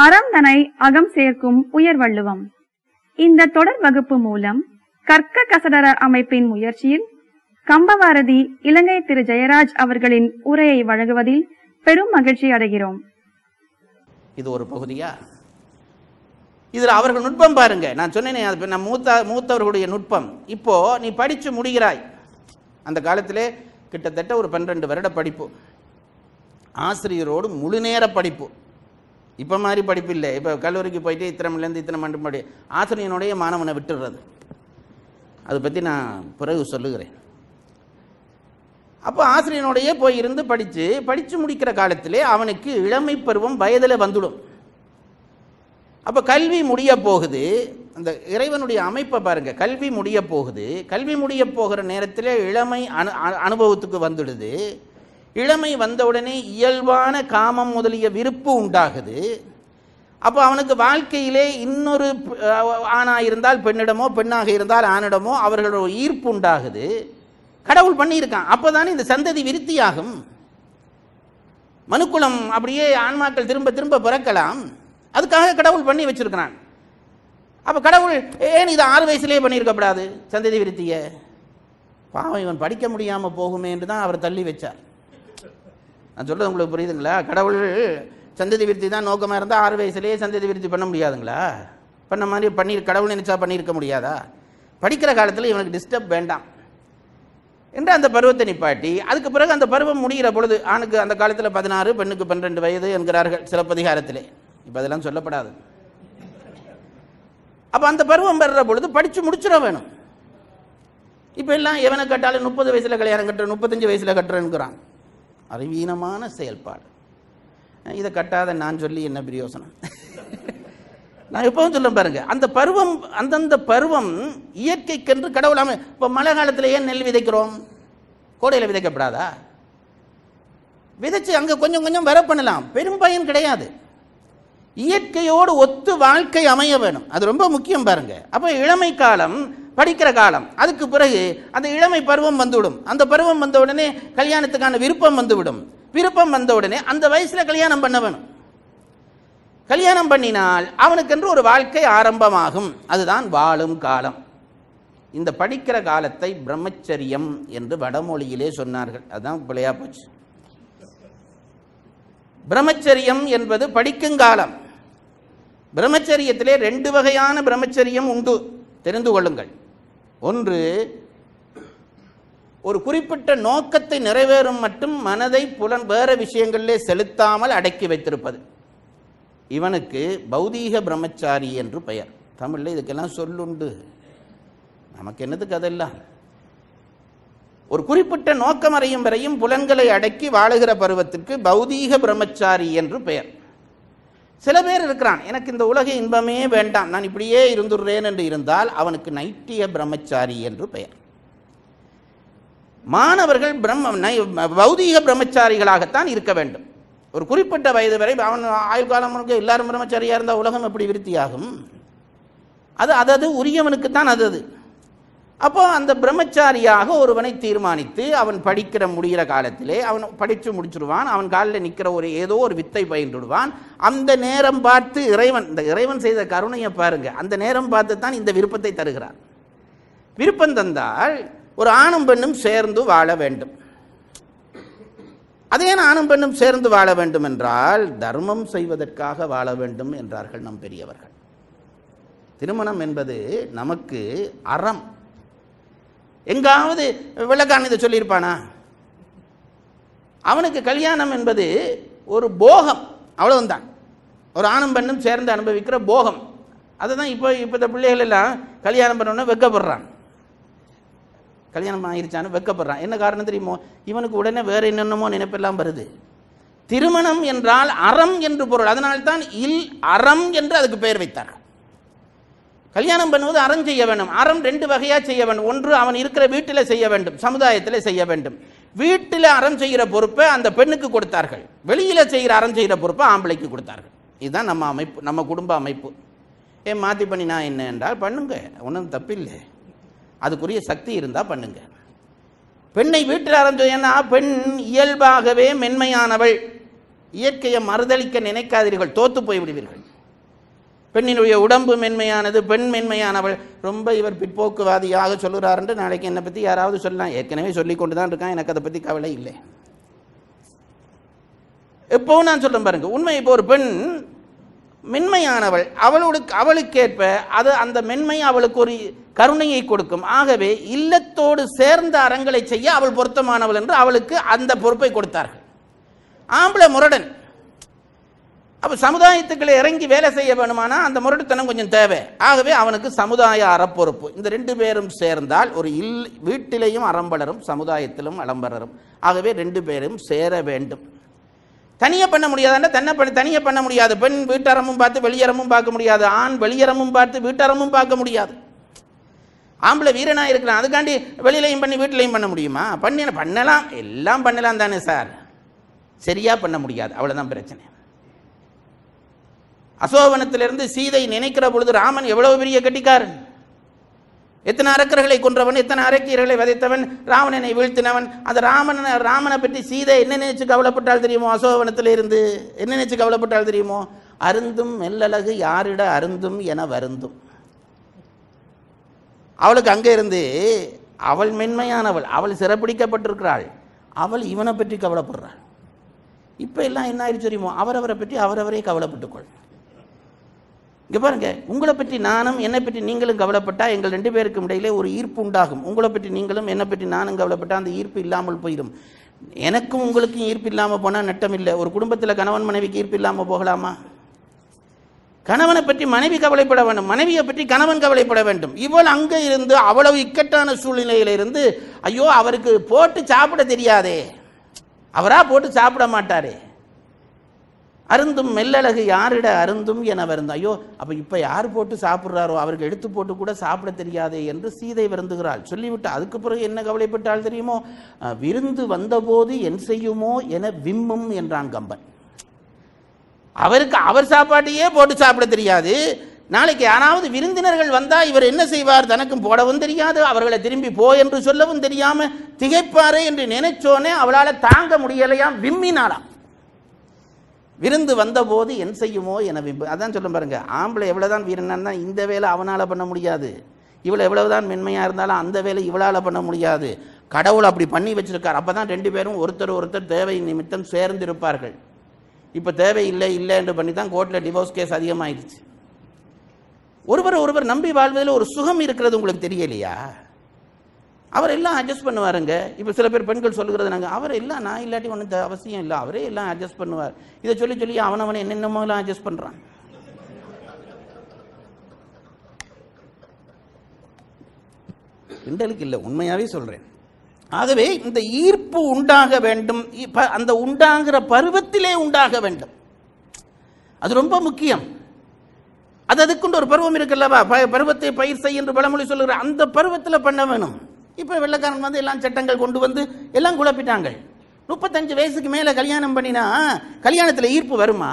அறம் தனை அகம் சேர்க்கும் உயர்வள்ளுவம் இந்த தொடர் வகுப்பு மூலம் கற்க கசடர அமைப்பின் முயற்சியில் கம்பவாரதி இலங்கை திரு ஜெயராஜ் அவர்களின் உரையை வழங்குவதில் பெரும் மகிழ்ச்சி அடைகிறோம் இது ஒரு பகுதியா இதில் அவர்கள் நுட்பம் பாருங்க நான் சொன்னேனே அது நான் மூத்த மூத்தவர்களுடைய நுட்பம் இப்போ நீ படித்து முடிகிறாய் அந்த காலத்திலே கிட்டத்தட்ட ஒரு பன்னிரெண்டு வருட படிப்பு ஆசிரியரோடு முழு நேர படிப்பு இப்போ மாதிரி படிப்பு இல்லை இப்போ கல்லூரிக்கு போயிட்டு இத்தனை மணிலேருந்து இத்தனை மணி படி ஆசிரியனுடைய மாணவனை விட்டுடுறது அதை பற்றி நான் பிறகு சொல்லுகிறேன் அப்போ ஆசிரியனுடைய போய் இருந்து படித்து படித்து முடிக்கிற காலத்திலே அவனுக்கு இளமை பருவம் வயதில் வந்துடும் அப்போ கல்வி முடிய போகுது அந்த இறைவனுடைய அமைப்பை பாருங்க கல்வி முடிய போகுது கல்வி முடிய போகிற நேரத்தில் இளமை அனு அனு- அனுபவத்துக்கு வந்துடுது இளமை வந்தவுடனே இயல்பான காமம் முதலிய விருப்பு உண்டாகுது அப்போ அவனுக்கு வாழ்க்கையிலே இன்னொரு அஹ், ஆணாக இருந்தால் பெண்ணிடமோ பெண்ணாக இருந்தால் ஆணிடமோ அவர்களோட ஈர்ப்பு உண்டாகுது கடவுள் பண்ணியிருக்கான் அப்போதானே இந்த சந்ததி விருத்தியாகும் மனுக்குலம் அப்படியே ஆன்மாக்கள் திரும்ப திரும்ப பிறக்கலாம் அதுக்காக கடவுள் பண்ணி வச்சிருக்கிறான் அப்போ கடவுள் ஏன் இது ஆறு வயசுலேயே பண்ணியிருக்கப்படாது சந்ததி விருத்திய பாவம் இவன் படிக்க முடியாமல் போகுமே என்று தான் அவர் தள்ளி வச்சார் நான் சொல்றது உங்களுக்கு புரியுதுங்களா கடவுள் சந்ததி விருத்தி தான் நோக்கமாக இருந்தால் ஆறு வயசுலேயே சந்ததி விருத்தி பண்ண முடியாதுங்களா பண்ண மாதிரி பண்ணி கடவுள் நினைச்சா பண்ணியிருக்க முடியாதா படிக்கிற காலத்தில் இவனுக்கு டிஸ்டர்ப் வேண்டாம் என்று அந்த பருவத்தை நிப்பாட்டி அதுக்கு பிறகு அந்த பருவம் முடிகிற பொழுது ஆணுக்கு அந்த காலத்தில் பதினாறு பெண்ணுக்கு பன்னிரெண்டு வயது என்கிறார்கள் சிலப்பதிகாரத்திலே இப்போ அதெல்லாம் சொல்லப்படாது அப்போ அந்த பருவம் பெறுற பொழுது படித்து முடிச்சிட வேணும் இப்போ எல்லாம் எவனை கட்டாலும் முப்பது வயசில் கல்யாணம் கட்டுறேன் முப்பத்தஞ்சு வயசில் கட்டுறேன்னுங்கிறான் அறிவீனமான செயல்பாடு இதை கட்டாத நான் சொல்லி என்ன பிரயோசனம் நான் எப்பவும் சொல்ல பாருங்க அந்த பருவம் அந்தந்த பருவம் இயற்கைக்கென்று கடவுள் அமை இப்போ மழை காலத்தில் ஏன் நெல் விதைக்கிறோம் கோடையில் விதைக்கப்படாதா விதைச்சு அங்கே கொஞ்சம் கொஞ்சம் வர பண்ணலாம் பெரும் பயன் கிடையாது இயற்கையோடு ஒத்து வாழ்க்கை அமைய வேணும் அது ரொம்ப முக்கியம் பாருங்க அப்போ இளமை காலம் படிக்கிற காலம் அதுக்கு பிறகு அந்த இளமை பருவம் வந்துவிடும் அந்த பருவம் வந்த உடனே கல்யாணத்துக்கான விருப்பம் வந்துவிடும் விருப்பம் வந்த உடனே அந்த வயசுல கல்யாணம் பண்ண வேணும் கல்யாணம் பண்ணினால் அவனுக்கென்று ஒரு வாழ்க்கை ஆரம்பமாகும் அதுதான் வாழும் காலம் இந்த படிக்கிற காலத்தை பிரம்மச்சரியம் என்று வடமொழியிலே சொன்னார்கள் அதுதான் பிழையா போச்சு பிரம்மச்சரியம் என்பது படிக்குங்காலம் பிரம்மச்சரியத்திலே ரெண்டு வகையான பிரம்மச்சரியம் உண்டு தெரிந்து கொள்ளுங்கள் ஒன்று ஒரு குறிப்பிட்ட நோக்கத்தை நிறைவேறும் மட்டும் மனதை புலன் வேற விஷயங்களிலே செலுத்தாமல் அடக்கி வைத்திருப்பது இவனுக்கு பௌதீக பிரம்மச்சாரி என்று பெயர் தமிழில் இதுக்கெல்லாம் சொல்லுண்டு நமக்கு என்னதுக்கு அதெல்லாம் ஒரு குறிப்பிட்ட நோக்கம் அறியும் வரையும் புலன்களை அடக்கி வாழுகிற பருவத்திற்கு பௌதீக பிரம்மச்சாரி என்று பெயர் சில பேர் இருக்கிறான் எனக்கு இந்த உலக இன்பமே வேண்டாம் நான் இப்படியே இருந்துடுறேன் என்று இருந்தால் அவனுக்கு நைட்டிய பிரம்மச்சாரி என்று பெயர் மாணவர்கள் பிரம்ம நை- பௌதீக பிரம்மச்சாரிகளாகத்தான் இருக்க வேண்டும் ஒரு குறிப்பிட்ட வயது வரை அவன் ஆயுள் காலம் முழுக்க எல்லாரும் பிரம்மச்சாரியா இருந்தால் உலகம் எப்படி விருத்தியாகும் அது அதது உரியவனுக்கு தான் அது அது அப்போ அந்த பிரம்மச்சாரியாக ஒருவனை தீர்மானித்து அவன் படிக்கிற முடிகிற காலத்திலே அவன் படித்து முடிச்சிருவான் அவன் காலில் நிற்கிற ஒரு ஏதோ ஒரு வித்தை பயின்றுடுவான் அந்த நேரம் பார்த்து இறைவன் இந்த இறைவன் செய்த கருணையை பாருங்க அந்த நேரம் பார்த்து தான் இந்த விருப்பத்தை தருகிறார் விருப்பம் தந்தால் ஒரு ஆணும் பெண்ணும் சேர்ந்து வாழ வேண்டும் அதே ஆணும் பெண்ணும் சேர்ந்து வாழ வேண்டும் என்றால் தர்மம் செய்வதற்காக வாழ வேண்டும் என்றார்கள் நம் பெரியவர்கள் திருமணம் என்பது நமக்கு அறம் எங்காவது விளக்கான் இதை சொல்லியிருப்பானா அவனுக்கு கல்யாணம் என்பது ஒரு போகம் அவ்வளவுதான் ஒரு ஆணும் பெண்ணும் சேர்ந்து அனுபவிக்கிற போகம் அதுதான் இப்போ இப்போ இந்த பிள்ளைகள் எல்லாம் கல்யாணம் பண்ணோன்னே வெக்கப்படுறான் கல்யாணம் ஆயிருச்சான்னு வெக்கப்படுறான் என்ன காரணம் தெரியுமோ இவனுக்கு உடனே வேற என்னென்னமோ நினைப்பெல்லாம் வருது திருமணம் என்றால் அறம் என்று பொருள் அதனால்தான் இல் அறம் என்று அதுக்கு பெயர் வைத்தார்கள் கல்யாணம் பண்ணுவது அறம் செய்ய வேண்டும் அறம் ரெண்டு வகையா செய்ய வேண்டும் ஒன்று அவன் இருக்கிற வீட்டில் செய்ய வேண்டும் சமுதாயத்தில் செய்ய வேண்டும் வீட்டில் அறம் செய்கிற பொறுப்பை அந்த பெண்ணுக்கு கொடுத்தார்கள் வெளியில செய்கிற அறம் செய்கிற பொறுப்பை ஆம்பளைக்கு கொடுத்தார்கள் இதுதான் நம்ம அமைப்பு நம்ம குடும்ப அமைப்பு ஏன் மாற்றி பண்ணினா என்ன என்றால் பண்ணுங்க ஒன்றும் தப்பில்லை அதுக்குரிய சக்தி இருந்தால் பண்ணுங்க பெண்ணை வீட்டில் அறம் செய்யனா பெண் இயல்பாகவே மென்மையானவள் இயற்கையை மறுதளிக்க நினைக்காதீர்கள் தோத்து போய் விடுவீர்கள் பெண்ணினுடைய உடம்பு மென்மையானது பெண் மென்மையானவள் ரொம்ப இவர் பிற்போக்குவாதியாக சொல்லுறாருன்னு நாளைக்கு என்னை பற்றி யாராவது சொல்லலாம் ஏற்கனவே சொல்லி கொண்டு தான் இருக்கான் எனக்கு அதை பற்றி கவலை இல்லை எப்பவும் நான் சொல்றேன் பாருங்க உண்மை இப்போ ஒரு பெண் மென்மையானவள் அவளுக்கு அவளுக்கேற்ப அது அந்த மென்மை அவளுக்கு ஒரு கருணையை கொடுக்கும் ஆகவே இல்லத்தோடு சேர்ந்த அறங்களை செய்ய அவள் பொருத்தமானவள் என்று அவளுக்கு அந்த பொறுப்பை கொடுத்தார்கள் ஆம்பளை முரடன் அப்ப சமுதாயத்துக்குள்ள இறங்கி வேலை செய்ய வேணுமானா அந்த முரட்டுத்தனம் கொஞ்சம் தேவை ஆகவே அவனுக்கு சமுதாய அறப்பொறுப்பு இந்த ரெண்டு பேரும் சேர்ந்தால் ஒரு இல் வீட்டிலேயும் அறம்பலரும் சமுதாயத்திலும் அலம்பலரும் ஆகவே ரெண்டு பேரும் சேர வேண்டும் தனியாக பண்ண முடியாதுன்னா தன்னை பண்ண தனியாக பண்ண முடியாது பெண் வீட்டறமும் பார்த்து வெளியறமும் பார்க்க முடியாது ஆண் வெளியறமும் பார்த்து வீட்டறமும் பார்க்க முடியாது ஆம்பளை வீரனா இருக்கிறான் அதுக்காண்டி வெளியிலையும் பண்ணி வீட்டிலையும் பண்ண முடியுமா பண்ணி பண்ணலாம் எல்லாம் பண்ணலாம் தானே சார் சரியா பண்ண முடியாது அவ்வளவுதான் பிரச்சனை அசோகவனத்திலிருந்து சீதை நினைக்கிற பொழுது ராமன் எவ்வளவு பெரிய கட்டிக்காரன் எத்தனை அரக்கர்களை கொன்றவன் எத்தனை அரக்கியர்களை விதைத்தவன் ராவணனை வீழ்த்தினவன் அந்த ராமன் ராமனை பற்றி சீதை என்ன நினைச்சு கவலைப்பட்டால் தெரியுமோ அசோகவனத்தில் இருந்து என்ன நினைச்சு கவலைப்பட்டால் தெரியுமோ அருந்தும் மெல்லழகு யாரிட அருந்தும் என வருந்தும் அவளுக்கு அங்கே இருந்து அவள் மென்மையானவள் அவள் சிறப்பிடிக்கப்பட்டிருக்கிறாள் அவள் இவனை பற்றி கவலைப்படுறாள் இப்போ எல்லாம் என்ன ஆயிடுச்சு தெரியுமோ அவரவரை பற்றி அவரவரே கவலைப்பட்டுக்கொள் இங்க பாருங்க உங்களை பற்றி நானும் என்னை பற்றி நீங்களும் கவலைப்பட்டா எங்கள் ரெண்டு பேருக்கும் இடையிலே ஒரு ஈர்ப்பு உண்டாகும் உங்களை பற்றி நீங்களும் என்னை பற்றி நானும் கவலைப்பட்டா அந்த ஈர்ப்பு இல்லாமல் போயிடும் எனக்கும் உங்களுக்கும் ஈர்ப்பு இல்லாமல் போனால் நட்டம் இல்லை ஒரு குடும்பத்தில் கணவன் மனைவிக்கு ஈர்ப்பு இல்லாமல் போகலாமா கணவனை பற்றி மனைவி கவலைப்பட வேண்டும் மனைவியை பற்றி கணவன் கவலைப்பட வேண்டும் இவள் அங்கே இருந்து அவ்வளவு இக்கட்டான சூழ்நிலையில இருந்து ஐயோ அவருக்கு போட்டு சாப்பிட தெரியாதே அவரா போட்டு சாப்பிட மாட்டாரே அருந்தும் மெல்லழகு யாரிட அருந்தும் என வருந்தம் ஐயோ அப்போ இப்போ யார் போட்டு சாப்பிட்றாரோ அவருக்கு எடுத்து போட்டு கூட சாப்பிட தெரியாதே என்று சீதை வருந்துகிறாள் சொல்லிவிட்டு அதுக்கு பிறகு என்ன கவலைப்பட்டால் தெரியுமோ அஹ், விருந்து வந்தபோது என் செய்யுமோ என விம்மும் என்றான் கம்பன் அவருக்கு அவர் சாப்பாட்டையே போட்டு சாப்பிட தெரியாது நாளைக்கு யாராவது விருந்தினர்கள் வந்தா இவர் என்ன செய்வார் தனக்கும் போடவும் தெரியாது அவர்களை திரும்பி போ என்று சொல்லவும் தெரியாம திகைப்பாரே என்று நினைச்சோனே அவளால தாங்க முடியலையாம் விம்மினாளாம் விருந்து வந்தபோது என் செய்யுமோ என விம்பு அதான் சொல்ல பாருங்க ஆம்பளை எவ்வளவுதான் வீரனா இருந்தா இந்த வேலை அவனால பண்ண முடியாது இவள் எவ்வளவுதான் மென்மையா இருந்தாலும் அந்த வேலை இவளால பண்ண முடியாது கடவுள் அப்படி பண்ணி வச்சிருக்கார் அப்பதான் ரெண்டு பேரும் ஒருத்தர் ஒருத்தர் தேவை நிமித்தம் சேர்ந்து இருப்பார்கள் இப்ப தேவை இல்லை இல்லை என்று பண்ணி தான் கோர்ட்ல டிவோர்ஸ் கேஸ் அதிகமாயிடுச்சு ஒருவர் ஒருவர் நம்பி வாழ்வதில் ஒரு சுகம் இருக்கிறது உங்களுக்கு தெரியலையா அவர் எல்லாம் அட்ஜஸ்ட் பண்ணுவாருங்க இப்போ சில பேர் பெண்கள் சொல்லுகிறது நாங்கள் அவர் எல்லாம் நான் இல்லாட்டி ஒன்றும் அவசியம் இல்லை அவரே எல்லாம் அட்ஜஸ்ட் பண்ணுவார் இதை சொல்லி சொல்லி அவனவனை என்னென்னமோ எல்லாம் அட்ஜஸ்ட் பண்ணுறான் கிண்டலுக்கு இல்லை உண்மையாவே சொல்றேன் ஆகவே இந்த ஈர்ப்பு உண்டாக வேண்டும் இப்ப அந்த உண்டாகிற பருவத்திலே உண்டாக வேண்டும் அது ரொம்ப முக்கியம் அது அதுக்குண்டு ஒரு பருவம் இருக்குல்லவா ப- பருவத்தை பயிர் செய் என்று பழமொழி சொல்லுகிற அந்த பருவத்தில் பண்ண வேணும் இப்போ வெள்ளக்காரன் வந்து எல்லாம் சட்டங்கள் கொண்டு வந்து எல்லாம் குழப்பிட்டாங்க முப்பத்தஞ்சு வயசுக்கு மேலே கல்யாணம் பண்ணினா கல்யாணத்தில் ஈர்ப்பு வருமா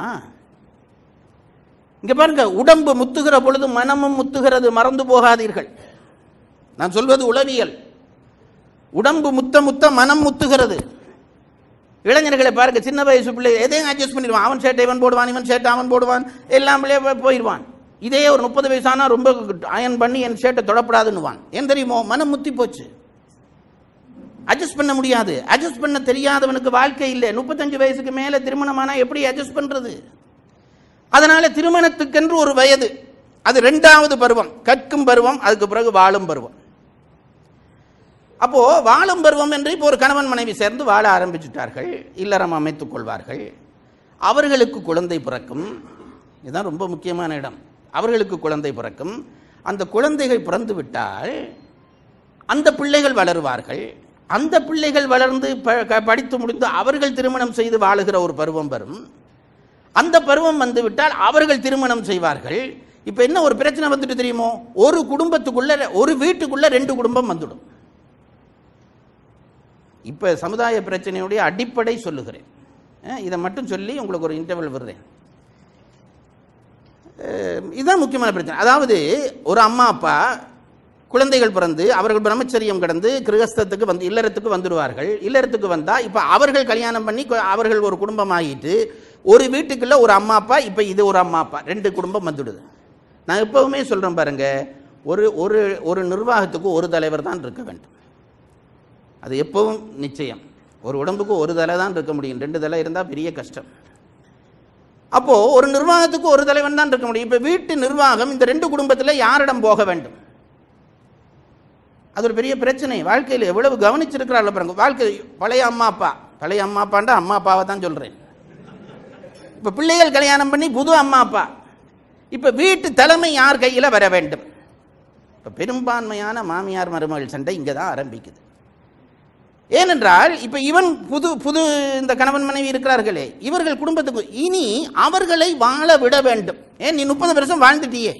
இங்க பாருங்க உடம்பு முத்துகிற பொழுது மனமும் முத்துகிறது மறந்து போகாதீர்கள் நான் சொல்வது உளவியல் உடம்பு முத்த முத்த மனம் முத்துகிறது இளைஞர்களை பாருங்க சின்ன வயசு பிள்ளை எதையும் அட்ஜஸ்ட் பண்ணிடுவான் அவன் ஷர்ட் இவன் போடுவான் இவன் ஷர்ட் அவன் போடுவான் எல்லாம் பிள்ளைய போய்- போயிடுவான் இதே ஒரு முப்பது வயசானா ரொம்ப அயன் பண்ணி என் ஷர்ட்டை தொடப்படாதுன்னுவான் ஏன் தெரியுமோ மனம் முத்தி போச்சு அட்ஜஸ்ட் பண்ண முடியாது அட்ஜஸ்ட் பண்ண தெரியாதவனுக்கு வாழ்க்கை இல்லை முப்பத்தஞ்சு வயசுக்கு மேல திருமணமானா எப்படி அட்ஜஸ்ட் பண்றது அதனால திருமணத்துக்கென்று ஒரு வயது அது ரெண்டாவது பருவம் கற்கும் பருவம் அதுக்கு பிறகு வாழும் பருவம் அப்போ வாழும் பருவம் என்று இப்போ ஒரு கணவன் மனைவி சேர்ந்து வாழ ஆரம்பிச்சுட்டார்கள் இல்லறம் அமைத்துக் கொள்வார்கள் அவர்களுக்கு குழந்தை பிறக்கும் இதுதான் ரொம்ப முக்கியமான இடம் அவர்களுக்கு குழந்தை பிறக்கும் அந்த குழந்தைகள் பிறந்து விட்டால் அந்த பிள்ளைகள் வளருவார்கள் அந்த பிள்ளைகள் வளர்ந்து ப- க- படித்து முடிந்து அவர்கள் திருமணம் செய்து வாழுகிற ஒரு பருவம் வரும் அந்த பருவம் வந்து விட்டால் அவர்கள் திருமணம் செய்வார்கள் இப்போ என்ன ஒரு பிரச்சனை வந்துட்டு தெரியுமோ ஒரு குடும்பத்துக்குள்ள ஒரு வீட்டுக்குள்ள ரெண்டு குடும்பம் வந்துடும் இப்போ சமுதாய பிரச்சனையுடைய அடிப்படை சொல்லுகிறேன் அஹ் இதை மட்டும் சொல்லி உங்களுக்கு ஒரு இன்டர்வல் விடுறேன் அஹ் இதுதான் முக்கியமான பிரச்சனை அதாவது ஒரு அம்மா அப்பா குழந்தைகள் பிறந்து அவர்கள் பிரம்மச்சரியம் கடந்து கிரகஸ்தத்துக்கு வந்து இல்லறத்துக்கு வந்துடுவார்கள் இல்லறத்துக்கு வந்தா இப்போ அவர்கள் கல்யாணம் பண்ணி கொ- அவர்கள் ஒரு குடும்பம் ஆகிட்டு ஒரு வீட்டுக்குள்ள ஒரு அம்மா அப்பா இப்போ இது ஒரு அம்மா அப்பா ரெண்டு குடும்பம் வந்துடுது நான் எப்பவுமே சொல்றேன் பாருங்க ஒரு ஒரு ஒரு நிர்வாகத்துக்கு ஒரு தலைவர் தான் இருக்க வேண்டும் அது எப்பவும் நிச்சயம் ஒரு உடம்புக்கு ஒரு தலை தான் இருக்க முடியும் ரெண்டு தலை இருந்தால் பெரிய கஷ்டம் அப்போ ஒரு நிர்வாகத்துக்கு ஒரு தலைவன் தான் இருக்க முடியும் இப்போ வீட்டு நிர்வாகம் இந்த ரெண்டு குடும்பத்தில் யாரிடம் போக வேண்டும் அது ஒரு பெரிய பிரச்சனை வாழ்க்கையில் எவ்வளவு கவனிச்சிருக்கிறாள் பாருங்க வாழ்க்கை பழைய அம்மா அப்பா பழைய அம்மா அப்பாண்டா அம்மா அப்பாவை தான் சொல்றேன் இப்போ பிள்ளைகள் கல்யாணம் பண்ணி புது அம்மா அப்பா இப்போ வீட்டு தலைமை யார் கையில் வர வேண்டும் இப்போ பெரும்பான்மையான மாமியார் மருமகள் சண்டை இங்கே தான் ஆரம்பிக்குது ஏனென்றால் இப்போ இவன் புது புது இந்த கணவன் மனைவி இருக்கிறார்களே இவர்கள் குடும்பத்துக்கு இனி அவர்களை வாழ விட வேண்டும் ஏன் நீ முப்பது வருஷம் வாழ்ந்துட்டியே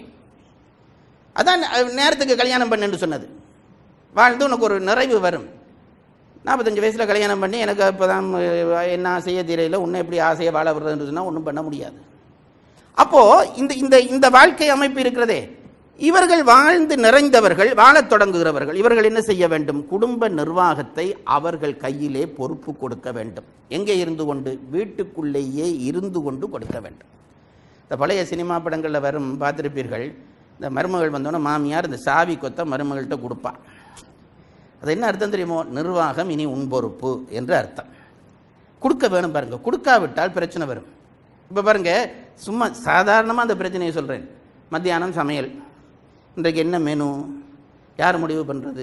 அதான் அஹ், நேரத்துக்கு கல்யாணம் பண்ணுன்னு சொன்னது வாழ்ந்து உனக்கு ஒரு நிறைவு வரும் நாற்பத்தஞ்சு வயசில் கல்யாணம் பண்ணி எனக்கு இப்போ தான் என்ன செய்ய தெரியல உன்னை எப்படி ஆசையை வாழ விடுறதுன்னு சொன்னால் ஒன்றும் பண்ண முடியாது அப்போது இந்த இந்த இந்த வாழ்க்கை அமைப்பு இருக்கிறதே இவர்கள் வாழ்ந்து நிறைந்தவர்கள் வாழத் தொடங்குகிறவர்கள் இவர்கள் என்ன செய்ய வேண்டும் குடும்ப நிர்வாகத்தை அவர்கள் கையிலே பொறுப்பு கொடுக்க வேண்டும் எங்கே இருந்து கொண்டு வீட்டுக்குள்ளேயே இருந்து கொண்டு கொடுக்க வேண்டும் இந்த பழைய சினிமா படங்களில் வரும் பார்த்திருப்பீர்கள் இந்த மருமகள் வந்தோன்னே மாமியார் இந்த சாவி கொத்த மருமகள்கிட்ட கொடுப்பான் அது என்ன அர்த்தம் தெரியுமோ நிர்வாகம் இனி உன் பொறுப்பு என்று அர்த்தம் கொடுக்க வேணும் பாருங்க கொடுக்காவிட்டால் பிரச்சனை வரும் இப்போ பாருங்க சும்மா சாதாரணமாக அந்த பிரச்சனையை சொல்கிறேன் மத்தியானம் சமையல் இன்றைக்கு என்ன மெனு யார் முடிவு பண்ணுறது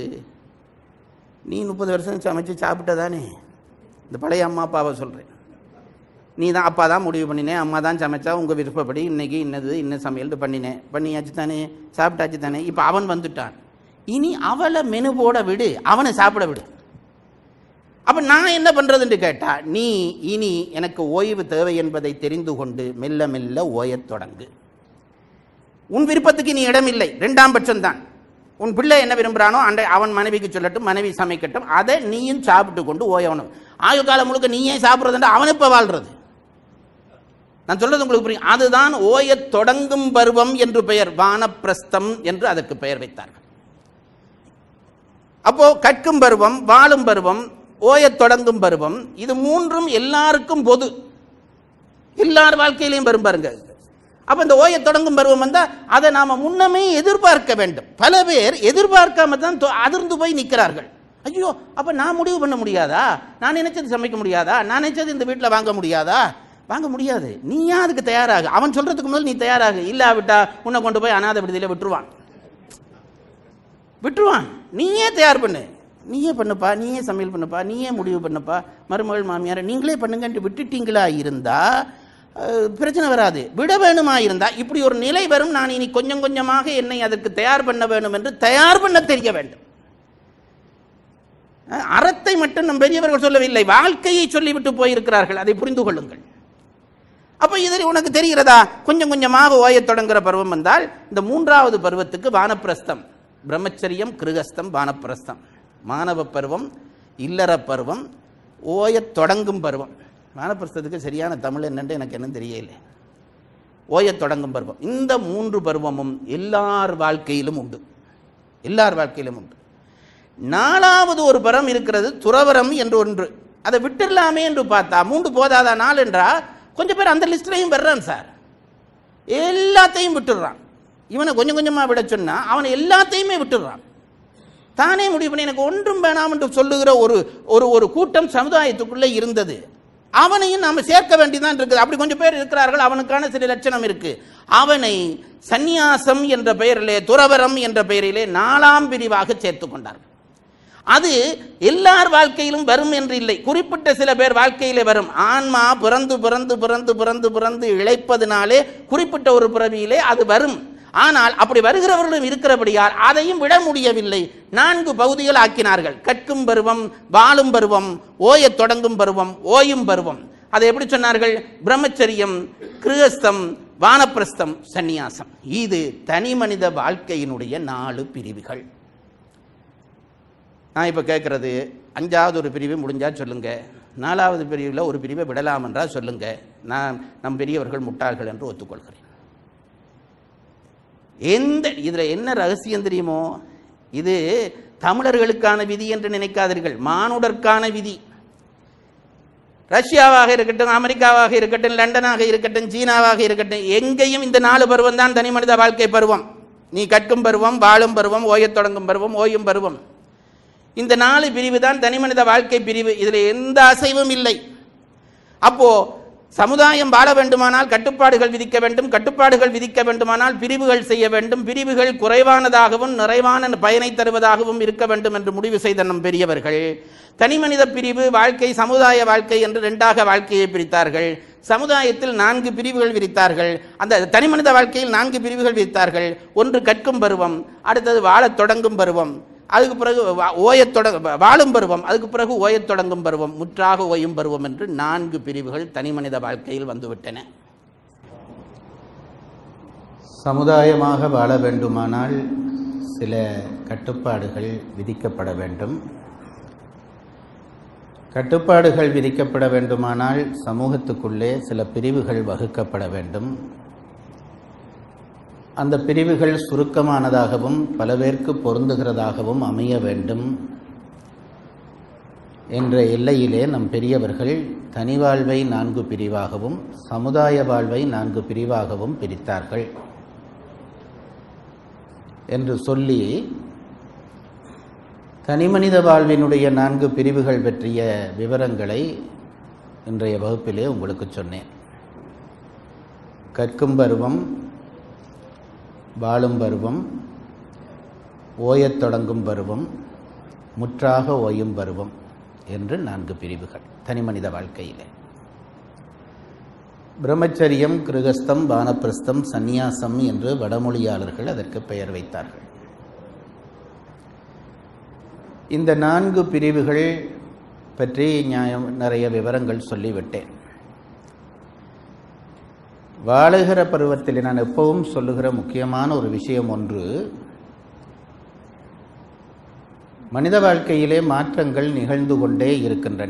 நீ முப்பது வருஷம் சமைச்சு சாப்பிட்டதானே இந்த பழைய அம்மா அப்பாவை சொல்கிறேன் நீ தான் அப்பா தான் முடிவு பண்ணினேன் அம்மா தான் சமைச்சா உங்கள் விருப்பப்படி இன்னைக்கு இன்னது இன்ன சமையல் பண்ணினேன் பண்ணியாச்சு தானே சாப்பிட்டாச்சு தானே இப்போ அவன் வந்துட்டான் இனி அவளை மெனு போட விடு அவனை சாப்பிட விடு அப்ப நான் என்ன பண்றதுன்னு கேட்டா நீ இனி எனக்கு ஓய்வு தேவை என்பதை தெரிந்து கொண்டு மெல்ல மெல்ல ஓயத் தொடங்கு உன் விருப்பத்துக்கு நீ இடமில்லை ரெண்டாம் பட்சம் தான் உன் பிள்ளை என்ன விரும்புறானோ அண்டை அவன் மனைவிக்கு சொல்லட்டும் மனைவி சமைக்கட்டும் அதை நீயும் சாப்பிட்டு கொண்டு ஓயவனும் ஆயுள் காலம் முழுக்க நீயே சாப்பிட்றதுன்ற அவன் இப்ப வாழ்றது நான் சொல்றது உங்களுக்கு புரியும் அதுதான் ஓயத் தொடங்கும் பருவம் என்று பெயர் வானப்பிரஸ்தம் என்று அதற்கு பெயர் வைத்தார்கள் அப்போ கற்கும் பருவம் வாழும் பருவம் ஓயத் தொடங்கும் பருவம் இது மூன்றும் எல்லாருக்கும் பொது எல்லார் வாழ்க்கையிலையும் வரும் பாருங்க அப்ப இந்த ஓயத் தொடங்கும் பருவம் வந்தா அதை நாம முன்னமே எதிர்பார்க்க வேண்டும் பல பேர் எதிர்பார்க்காம தான் தொ- அதிர்ந்து போய் நிற்கிறார்கள் ஐயோ அப்ப நான் முடிவு பண்ண முடியாதா நான் நினைச்சது சமைக்க முடியாதா நான் நினைச்சது இந்த வீட்டில் வாங்க முடியாதா வாங்க முடியாது நீயா அதுக்கு தயாராகு அவன் சொல்றதுக்கு முதல் நீ தயாராகு இல்லாவிட்டா உன்னை கொண்டு போய் அனாதை விடுதியில விட்டுருவான் விட்டுருவான் நீயே தயார் பண்ணு நீயே பண்ணுப்பா நீயே சமையல் பண்ணுப்பா நீயே முடிவு பண்ணுப்பா மருமகள் மாமியார் நீங்களே பண்ணுங்கன்ட்டு விட்டுட்டீங்களா இருந்தா அஹ், பிரச்சனை வராது விட வேணுமா இருந்தா இப்படி ஒரு நிலை வரும் நான் இனி கொஞ்சம் கொஞ்சமாக என்னை அதற்கு தயார் பண்ண வேண்டும் என்று தயார் பண்ண தெரிய வேண்டும் அஹ், அறத்தை மட்டும் நம் பெரியவர்கள் சொல்லவில்லை வாழ்க்கையை சொல்லிவிட்டு போயிருக்கிறார்கள் அதை புரிந்து கொள்ளுங்கள் அப்ப இது உனக்கு தெரிகிறதா கொஞ்சம் கொஞ்சமாக ஓயத் தொடங்குற பருவம் வந்தால் இந்த மூன்றாவது பருவத்துக்கு வானப்பிரஸ்தம் பிரம்மச்சரியம் கிருகஸ்தம் வானப்பிரஸ்தம் மாணவ பருவம் இல்லற பருவம் ஓயத் தொடங்கும் பருவம் வானப்பிரஸ்தத்துக்கு சரியான தமிழ் என்னன்னு எனக்கு என்ன தெரியல ஓயத் தொடங்கும் பருவம் இந்த மூன்று பருவமும் எல்லார் வாழ்க்கையிலும் உண்டு எல்லார் வாழ்க்கையிலும் உண்டு நாலாவது ஒரு பரம் இருக்கிறது துறவரம் என்று ஒன்று அதை விட்டுடலாமே என்று பார்த்தா மூன்று போதாதா நாள் என்றா கொஞ்சம் பேர் அந்த லிஸ்ட்லையும் வர்றான் சார் எல்லாத்தையும் விட்டுடுறான் இவனை கொஞ்சம் கொஞ்சமா விட சொன்னா அவனை எல்லாத்தையுமே விட்டுடுறான் தானே முடிவு பண்ணி எனக்கு ஒன்றும் வேணாம் என்று சொல்லுகிற ஒரு ஒரு ஒரு கூட்டம் சமுதாயத்துக்குள்ளே இருந்தது அவனையும் நாம சேர்க்க வேண்டியதான் இருக்குது அப்படி கொஞ்சம் பேர் இருக்கிறார்கள் அவனுக்கான சில லட்சணம் இருக்கு அவனை சந்நியாசம் என்ற பெயரிலே துறவரம் என்ற பெயரிலே நாலாம் பிரிவாக சேர்த்து கொண்டார்கள் அது எல்லார் வாழ்க்கையிலும் வரும் என்று இல்லை குறிப்பிட்ட சில பேர் வாழ்க்கையிலே வரும் ஆன்மா பிறந்து பிறந்து பிறந்து பிறந்து பிறந்து இழைப்பதினாலே குறிப்பிட்ட ஒரு பிறவியிலே அது வரும் ஆனால் அப்படி வருகிறவர்களும் இருக்கிறபடியால் அதையும் விட முடியவில்லை நான்கு பகுதிகள் ஆக்கினார்கள் கற்கும் பருவம் வாழும் பருவம் ஓயத் தொடங்கும் பருவம் ஓயும் பருவம் அதை எப்படி சொன்னார்கள் பிரம்மச்சரியம் கிருகஸ்தம் வானப்பிரஸ்தம் சந்நியாசம் இது தனி மனித வாழ்க்கையினுடைய நாலு பிரிவுகள் நான் இப்போ கேட்குறது அஞ்சாவது ஒரு பிரிவு முடிஞ்சா சொல்லுங்க நாலாவது பிரிவில் ஒரு பிரிவை விடலாம் என்றால் சொல்லுங்க நான் நம் பெரியவர்கள் முட்டாள்கள் என்று ஒத்துக்கொள்கிறேன் எந்த இதில் என்ன ரகசியம் தெரியுமோ இது தமிழர்களுக்கான விதி என்று நினைக்காதீர்கள் மானுடர்க்கான விதி ரஷ்யாவாக இருக்கட்டும் அமெரிக்காவாக இருக்கட்டும் லண்டனாக இருக்கட்டும் சீனாவாக இருக்கட்டும் எங்கேயும் இந்த நாலு பருவம் தான் தனி மனித வாழ்க்கை பருவம் நீ கற்கும் பருவம் வாழும் பருவம் ஓயத் தொடங்கும் பருவம் ஓயும் பருவம் இந்த நாலு பிரிவு தான் தனி மனித வாழ்க்கை பிரிவு இதில் எந்த அசைவும் இல்லை அப்போ சமுதாயம் வாழ வேண்டுமானால் கட்டுப்பாடுகள் விதிக்க வேண்டும் கட்டுப்பாடுகள் விதிக்க வேண்டுமானால் பிரிவுகள் செய்ய வேண்டும் பிரிவுகள் குறைவானதாகவும் நிறைவான பயனை தருவதாகவும் இருக்க வேண்டும் என்று முடிவு செய்த நம் பெரியவர்கள் தனிமனித பிரிவு வாழ்க்கை சமுதாய வாழ்க்கை என்று ரெண்டாக வாழ்க்கையை பிரித்தார்கள் சமுதாயத்தில் நான்கு பிரிவுகள் விரித்தார்கள் அந்த தனிமனித வாழ்க்கையில் நான்கு பிரிவுகள் விரித்தார்கள் ஒன்று கற்கும் பருவம் அடுத்தது வாழத் தொடங்கும் பருவம் அதுக்கு பிறகு வா- ஓயத் தொட வாழும் பருவம் அதுக்கு பிறகு ஓயத் தொடங்கும் பருவம் முற்றாக ஓயும் பருவம் என்று நான்கு பிரிவுகள் தனிமனித வாழ்க்கையில் வந்துவிட்டன சமுதாயமாக வாழ வேண்டுமானால் சில கட்டுப்பாடுகள் விதிக்கப்பட வேண்டும் கட்டுப்பாடுகள் விதிக்கப்பட வேண்டுமானால் சமூகத்துக்குள்ளே சில பிரிவுகள் வகுக்கப்பட வேண்டும் அந்த பிரிவுகள் சுருக்கமானதாகவும் பல பேருக்கு பொருந்துகிறதாகவும் அமைய வேண்டும் என்ற எல்லையிலே நம் பெரியவர்கள் தனி வாழ்வை நான்கு பிரிவாகவும் சமுதாய வாழ்வை நான்கு பிரிவாகவும் பிரித்தார்கள் என்று சொல்லி தனிமனித வாழ்வினுடைய நான்கு பிரிவுகள் பற்றிய விவரங்களை இன்றைய வகுப்பிலே உங்களுக்கு சொன்னேன் கற்கும் பருவம் வாழும் பருவம் ஓயத் தொடங்கும் பருவம் முற்றாக ஓயும் பருவம் என்று நான்கு பிரிவுகள் தனிமனித வாழ்க்கையிலே பிரம்மச்சரியம் கிருகஸ்தம் வானப்பிரஸ்தம் சந்நியாசம் என்று வடமொழியாளர்கள் அதற்கு பெயர் வைத்தார்கள் இந்த நான்கு பிரிவுகள் பற்றி நியாயம் நிறைய விவரங்கள் சொல்லிவிட்டேன் வாழுகிற பருவத்தில் நான் எப்பவும் சொல்லுகிற முக்கியமான ஒரு விஷயம் ஒன்று மனித வாழ்க்கையிலே மாற்றங்கள் நிகழ்ந்து கொண்டே இருக்கின்றன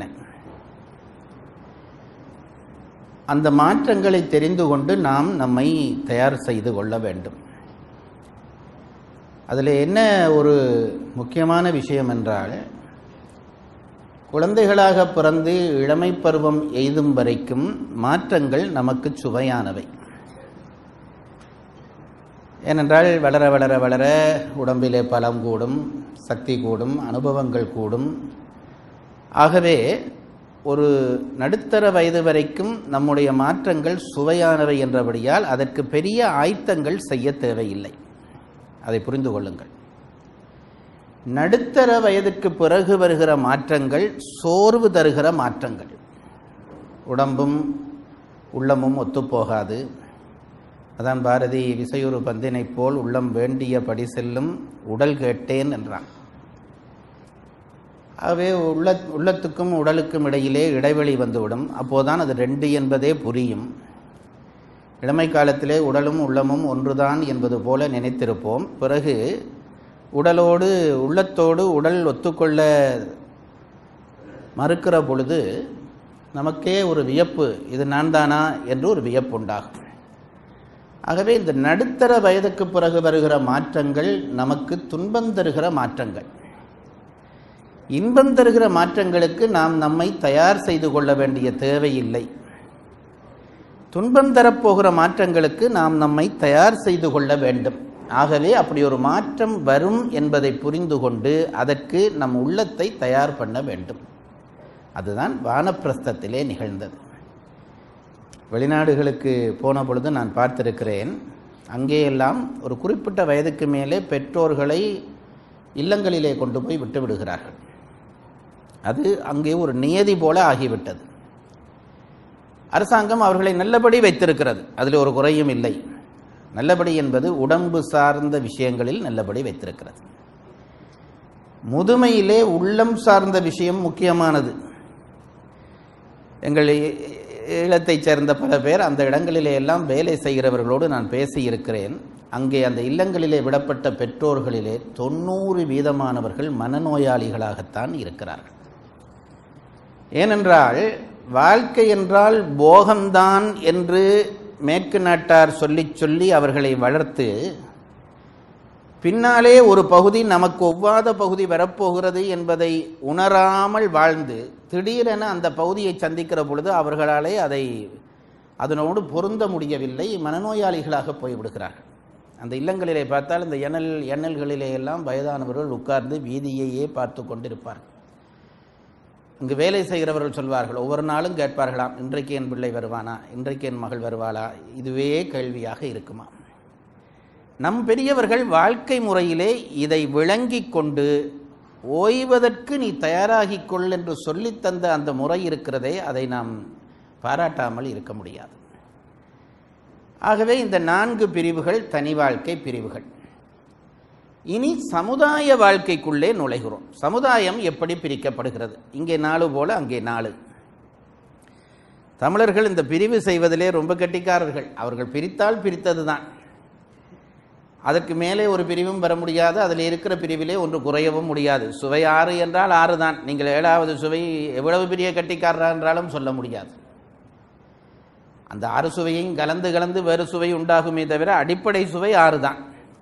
அந்த மாற்றங்களை தெரிந்து கொண்டு நாம் நம்மை தயார் செய்து கொள்ள வேண்டும் அதில் என்ன ஒரு முக்கியமான விஷயம் என்றால் குழந்தைகளாக பிறந்து இளமை பருவம் எய்தும் வரைக்கும் மாற்றங்கள் நமக்கு சுவையானவை ஏனென்றால் வளர வளர வளர உடம்பிலே பலம் கூடும் சக்தி கூடும் அனுபவங்கள் கூடும் ஆகவே ஒரு நடுத்தர வயது வரைக்கும் நம்முடைய மாற்றங்கள் சுவையானவை என்றபடியால் அதற்கு பெரிய ஆயத்தங்கள் செய்ய தேவையில்லை அதை புரிந்து கொள்ளுங்கள் நடுத்தர வயதுக்கு பிறகு வருகிற மாற்றங்கள் சோர்வு தருகிற மாற்றங்கள் உடம்பும் உள்ளமும் ஒத்துப்போகாது அதான் பாரதி விசையுறு பந்தினைப் போல் உள்ளம் வேண்டியபடி செல்லும் உடல் கேட்டேன் என்றான் ஆகவே உள்ள உள்ளத்துக்கும் உடலுக்கும் இடையிலே இடைவெளி வந்துவிடும் அப்போதான் அது ரெண்டு என்பதே புரியும் இளமை காலத்திலே உடலும் உள்ளமும் ஒன்றுதான் என்பது போல நினைத்திருப்போம் பிறகு உடலோடு உள்ளத்தோடு உடல் ஒத்துக்கொள்ள மறுக்கிற பொழுது நமக்கே ஒரு வியப்பு இது நான் தானா என்று ஒரு வியப்பு உண்டாகும் ஆகவே இந்த நடுத்தர வயதுக்கு பிறகு வருகிற மாற்றங்கள் நமக்கு துன்பம் தருகிற மாற்றங்கள் இன்பம் தருகிற மாற்றங்களுக்கு நாம் நம்மை தயார் செய்து கொள்ள வேண்டிய தேவையில்லை துன்பம் தரப்போகிற மாற்றங்களுக்கு நாம் நம்மை தயார் செய்து கொள்ள வேண்டும் ஆகவே அப்படி ஒரு மாற்றம் வரும் என்பதை புரிந்து கொண்டு அதற்கு நம் உள்ளத்தை தயார் பண்ண வேண்டும் அதுதான் வானப்பிரஸ்தத்திலே நிகழ்ந்தது வெளிநாடுகளுக்கு போன பொழுது நான் பார்த்திருக்கிறேன் அங்கேயெல்லாம் ஒரு குறிப்பிட்ட வயதுக்கு மேலே பெற்றோர்களை இல்லங்களிலே கொண்டு போய் விட்டு விடுகிறார்கள் அது அங்கே ஒரு நியதி போல ஆகிவிட்டது அரசாங்கம் அவர்களை நல்லபடி வைத்திருக்கிறது அதில் ஒரு குறையும் இல்லை நல்லபடி என்பது உடம்பு சார்ந்த விஷயங்களில் நல்லபடி வைத்திருக்கிறது முதுமையிலே உள்ளம் சார்ந்த விஷயம் முக்கியமானது எங்கள் இ- ஈழத்தைச் சேர்ந்த பல பேர் அந்த இடங்களிலே எல்லாம் வேலை செய்கிறவர்களோடு நான் பேசியிருக்கிறேன் அங்கே அந்த இல்லங்களிலே விடப்பட்ட பெற்றோர்களிலே தொண்ணூறு வீதமானவர்கள் மனநோயாளிகளாகத்தான் இருக்கிறார்கள் ஏனென்றால் வாழ்க்கை என்றால் போகம்தான் என்று மேற்கு நாட்டார் சொல்லிச் சொல்லி அவர்களை வளர்த்து பின்னாலே ஒரு பகுதி நமக்கு ஒவ்வாத பகுதி வரப்போகிறது என்பதை உணராமல் வாழ்ந்து திடீரென அந்த பகுதியை சந்திக்கிற பொழுது அவர்களாலே அதை அதனோடு பொருந்த முடியவில்லை மனநோயாளிகளாக போய்விடுகிறார்கள் அந்த இல்லங்களிலே பார்த்தால் இந்த எண்ணல் எண்ணல்களிலே எல்லாம் வயதானவர்கள் உட்கார்ந்து வீதியையே பார்த்து கொண்டிருப்பார்கள் இங்கு வேலை செய்கிறவர்கள் சொல்வார்கள் ஒவ்வொரு நாளும் கேட்பார்களாம் இன்றைக்கு என் பிள்ளை வருவானா இன்றைக்கு என் மகள் வருவாளா இதுவே கேள்வியாக இருக்குமா நம் பெரியவர்கள் வாழ்க்கை முறையிலே இதை விளங்கிக் கொண்டு ஓய்வதற்கு நீ தயாராகிக் கொள் என்று சொல்லித் தந்த அந்த முறை இருக்கிறதே அதை நாம் பாராட்டாமல் இருக்க முடியாது ஆகவே இந்த நான்கு பிரிவுகள் தனி வாழ்க்கை பிரிவுகள் இனி சமுதாய வாழ்க்கைக்குள்ளே நுழைகிறோம் சமுதாயம் எப்படி பிரிக்கப்படுகிறது இங்கே நாலு போல அங்கே நாலு தமிழர்கள் இந்த பிரிவு செய்வதிலே ரொம்ப கெட்டிக்காரர்கள் அவர்கள் பிரித்தால் பிரித்தது தான் அதற்கு மேலே ஒரு பிரிவும் வர முடியாது அதில் இருக்கிற பிரிவிலே ஒன்று குறையவும் முடியாது சுவை ஆறு என்றால் ஆறு தான் நீங்கள் ஏழாவது சுவை எவ்வளவு பெரிய கட்டிக்காரரா என்றாலும் சொல்ல முடியாது அந்த ஆறு சுவையும் கலந்து கலந்து வேறு சுவை உண்டாகுமே தவிர அடிப்படை சுவை ஆறு தான்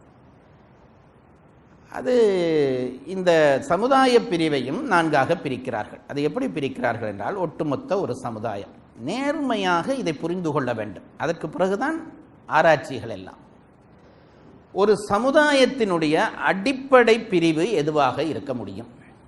அது இந்த சமுதாய பிரிவையும் நான்காக பிரிக்கிறார்கள் அது எப்படி பிரிக்கிறார்கள் என்றால் ஒட்டுமொத்த ஒரு சமுதாயம் நேர்மையாக இதை புரிந்து கொள்ள வேண்டும் அதற்கு பிறகுதான் ஆராய்ச்சிகள் எல்லாம் ஒரு சமுதாயத்தினுடைய அடிப்படை பிரிவு எதுவாக இருக்க முடியும்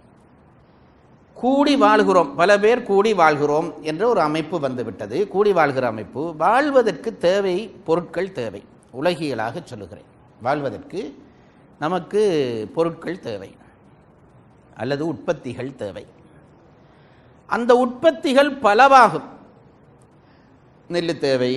கூடி வாழ்கிறோம் பல பேர் கூடி வாழ்கிறோம் என்ற ஒரு அமைப்பு வந்துவிட்டது கூடி வாழ்கிற அமைப்பு வாழ்வதற்கு தேவை பொருட்கள் தேவை உலகியலாக சொல்லுகிறேன் வாழ்வதற்கு நமக்கு பொருட்கள் தேவை அல்லது உற்பத்திகள் தேவை அந்த உற்பத்திகள் பலவாகும் நெல் தேவை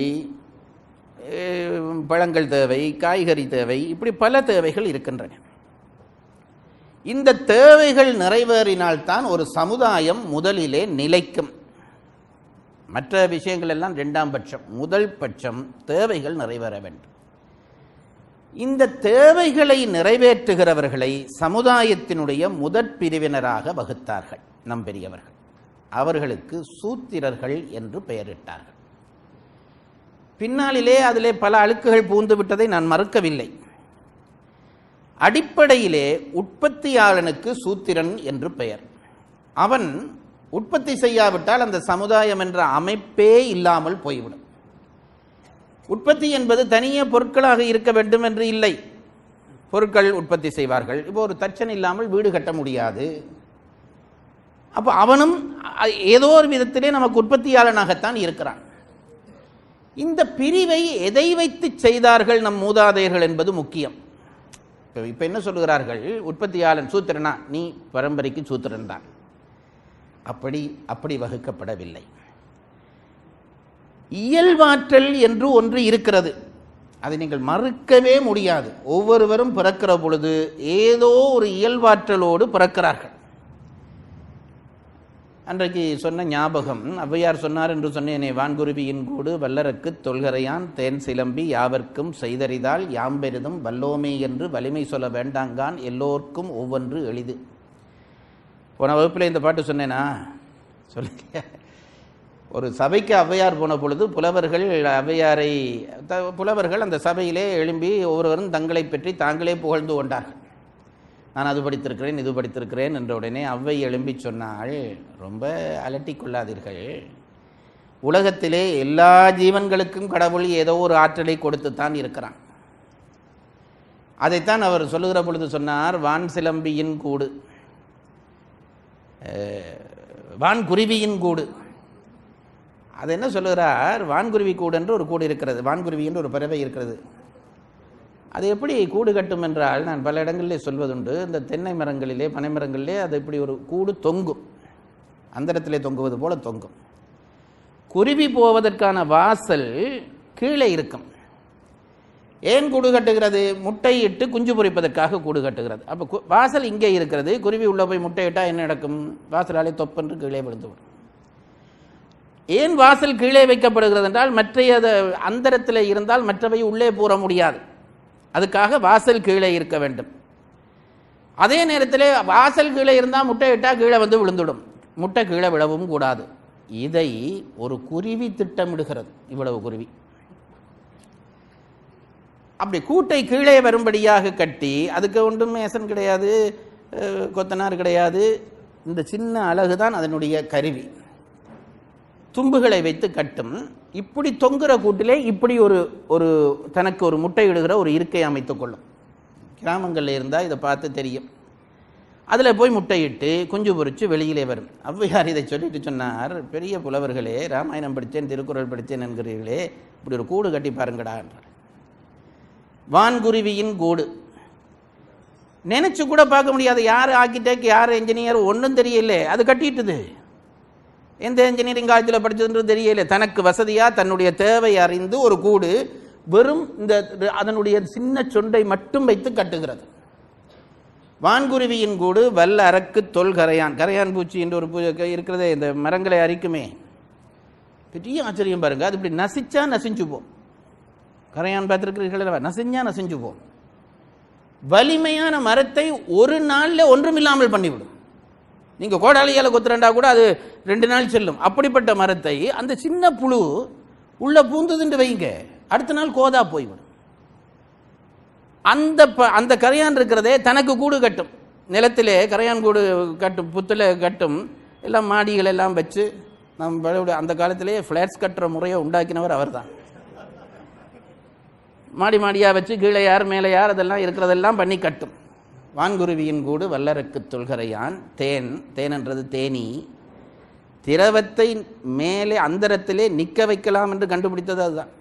அஹ், பழங்கள் தேவை காய்கறி தேவை இப்படி பல தேவைகள் இருக்கின்றன இந்த தேவைகள் நிறைவேறினால்தான் ஒரு சமுதாயம் முதலிலே நிலைக்கும் மற்ற விஷயங்கள் எல்லாம் இரண்டாம் பட்சம் முதல் பட்சம் தேவைகள் நிறைவேற வேண்டும் இந்த தேவைகளை நிறைவேற்றுகிறவர்களை சமுதாயத்தினுடைய முதற் பிரிவினராக வகுத்தார்கள் நம் பெரியவர்கள் அவர்களுக்கு சூத்திரர்கள் என்று பெயரிட்டார்கள் பின்னாளிலே அதிலே பல அழுக்குகள் பூந்து விட்டதை நான் மறுக்கவில்லை அடிப்படையிலே உற்பத்தியாளனுக்கு சூத்திரன் என்று பெயர் அவன் உற்பத்தி செய்யாவிட்டால் அந்த சமுதாயம் என்ற அமைப்பே இல்லாமல் போய்விடும் உற்பத்தி என்பது தனியே பொருட்களாக இருக்க வேண்டும் என்று இல்லை பொருட்கள் உற்பத்தி செய்வார்கள் இப்போ ஒரு தச்சன் இல்லாமல் வீடு கட்ட முடியாது அப்போ அவனும் அ- ஏதோ ஒரு விதத்திலே நமக்கு உற்பத்தியாளனாகத்தான் இருக்கிறான் இந்த பிரிவை எதை வைத்து செய்தார்கள் நம் மூதாதையர்கள் என்பது முக்கியம் இப்போ இப்போ என்ன சொல்லுகிறார்கள் உற்பத்தியாளன் சூத்திரனா நீ பரம்பரைக்கு சூத்திரன் தான் அப்படி அப்படி வகுக்கப்படவில்லை இயல்பாற்றல் என்று ஒன்று இருக்கிறது அதை நீங்கள் மறுக்கவே முடியாது ஒவ்வொருவரும் பிறக்கிற பொழுது ஏதோ ஒரு இயல்பாற்றலோடு பிறக்கிறார்கள் அன்றைக்கு சொன்ன ஞாபகம் ஔவையார் சொன்னார் என்று சொன்னேனே வான்குருவியின் கூடு வல்லரக்கு தொல்கரையான் தேன் சிலம்பி யாவர்க்கும் செய்தறிதால் யாம்பெரிதும் வல்லோமே என்று வலிமை சொல்ல வேண்டாங்கான் எல்லோர்க்கும் ஒவ்வொன்று எளிது போன வகுப்பில் இந்த பாட்டு சொன்னேனா சொல்லியா ஒரு சபைக்கு ஔவையார் போன பொழுது புலவர்கள் ஔவையாரை த- புலவர்கள் அந்த சபையிலே எழும்பி ஒவ்வொருவரும் தங்களை பற்றி தாங்களே புகழ்ந்து கொண்டார்கள் நான் அது படித்திருக்கிறேன் இது படித்திருக்கிறேன் என்ற உடனே ஔவை எழும்பி சொன்னாள் ரொம்ப அலட்டிக் கொள்ளாதீர்கள் உலகத்திலே எல்லா ஜீவன்களுக்கும் கடவுள் ஏதோ ஒரு ஆற்றலை கொடுத்துத்தான் இருக்கிறான் அதைத்தான் அவர் சொல்லுகிற பொழுது சொன்னார் வான் சிலம்பியின் கூடு அஹ், வான்குருவியின் கூடு அது என்ன சொல்லுகிறார் வான்குருவி கூடு என்று ஒரு கூடு இருக்கிறது வான்குருவி என்று ஒரு பறவை இருக்கிறது அது எப்படி கூடு கட்டும் என்றால் நான் பல இடங்களிலே சொல்வதுண்டு இந்த தென்னை மரங்களிலே பனை மரங்களிலே அது இப்படி ஒரு கூடு தொங்கும் அந்தரத்திலே தொங்குவது போல தொங்கும் குருவி போவதற்கான வாசல் கீழே இருக்கும் ஏன் கூடு கட்டுகிறது முட்டையிட்டு குஞ்சு பொரிப்பதற்காக கூடு கட்டுகிறது அப்போ கு- வாசல் இங்கே இருக்கிறது குருவி உள்ள போய் முட்டையிட்டா என்ன நடக்கும் வாசலாலே தொப்பென்று கீழே விழுந்துவிடும் ஏன் வாசல் கீழே வைக்கப்படுகிறது என்றால் மற்றைய அந்தரத்தில் இருந்தால் மற்றவை உள்ளே பூர முடியாது அதுக்காக வாசல் கீழே இருக்க வேண்டும் அதே நேரத்தில் வாசல் கீழே இருந்தால் முட்டை இட்டா கீழே வந்து விழுந்துடும் முட்டை கீழே விழவும் கூடாது இதை ஒரு குருவி திட்டமிடுகிறது இவ்வளவு குருவி அப்படி கூட்டை கீழே வரும்படியாக கட்டி அதுக்கு ஒன்றும் மேசன் கிடையாது அஹ், கொத்தனார் கிடையாது இந்த சின்ன அலகு தான் அதனுடைய கருவி தும்புகளை வைத்து கட்டும் இப்படி தொங்குற கூட்டிலே இப்படி ஒரு ஒரு தனக்கு ஒரு முட்டையிடுகிற ஒரு இருக்கை அமைத்துக் கொள்ளும் கிராமங்களில் இருந்தால் இதை பார்த்து தெரியும் அதில் போய் முட்டையிட்டு குஞ்சு பொறிச்சு வெளியிலே வரும் ஔவையார் இதை சொல்லிட்டு சொன்னார் பெரிய புலவர்களே ராமாயணம் படித்தேன் திருக்குறள் படித்தேன் என்கிறீர்களே இப்படி ஒரு கூடு கட்டி பாருங்கடா என்றார் வான்குருவியின் கூடு நினைச்சு கூட பார்க்க முடியாது யார் ஆர்கிடெக்ட் யார் என்ஜினியர் ஒன்றும் தெரியல அது கட்டிட்டுது எந்த இன்ஜினியரிங் காலேஜில் படிச்சதுன்றது தெரியல தனக்கு வசதியா தன்னுடைய தேவை அறிந்து ஒரு கூடு வெறும் இந்த அதனுடைய சின்ன சொண்டை மட்டும் வைத்து கட்டுகிறது வான்குருவியின் கூடு வல்ல அரக்கு தொல் கரையான் கரையான் பூச்சி என்று ஒரு பூ- இருக்கிறதே இந்த மரங்களை அரிக்குமே பெரிய ஆச்சரியம் பாருங்க அது இப்படி நசிச்சா நசிஞ்சு போம் கரையான் பார்த்துருக்கிறீர்கள் அல்லவா? நசிஞ்சா நசிஞ்சு போம் வலிமையான மரத்தை ஒரு நாள்ல ஒன்றுமில்லாமல் பண்ணிவிடும் நீங்க கோடாலியால கொத்துறண்டா கூட அது ரெண்டு நாள் செல்லும் அப்படிப்பட்ட மரத்தை அந்த சின்ன புழு உள்ள பூந்ததுன்னு வைங்க அடுத்த நாள் கோதா போய்விடும் அந்த ப- அந்த கரையான் இருக்கிறதே தனக்கு கூடு கட்டும் நிலத்திலே கரையான் கூடு கட்டும் புத்துல கட்டும் எல்லாம் மாடிகள் எல்லாம் வச்சு நம்ம பழைய- அந்த காலத்திலேயே ஃப்ளாட்ஸ் கட்டுற முறையை உண்டாக்கினவர் அவர்தான் மாடி மாடியாக வச்சு கீழே யார் மேலே யார் அதெல்லாம் இருக்கிறதெல்லாம் பண்ணி கட்டும் வான்குருவியின் கூடு வல்லரக்கு தொல்கரையான் தேன் தேன்ன்றது தேனி திரவத்தை மேலே அந்தரத்திலே நிற்க வைக்கலாம் என்று கண்டுபிடித்தது அதுதான்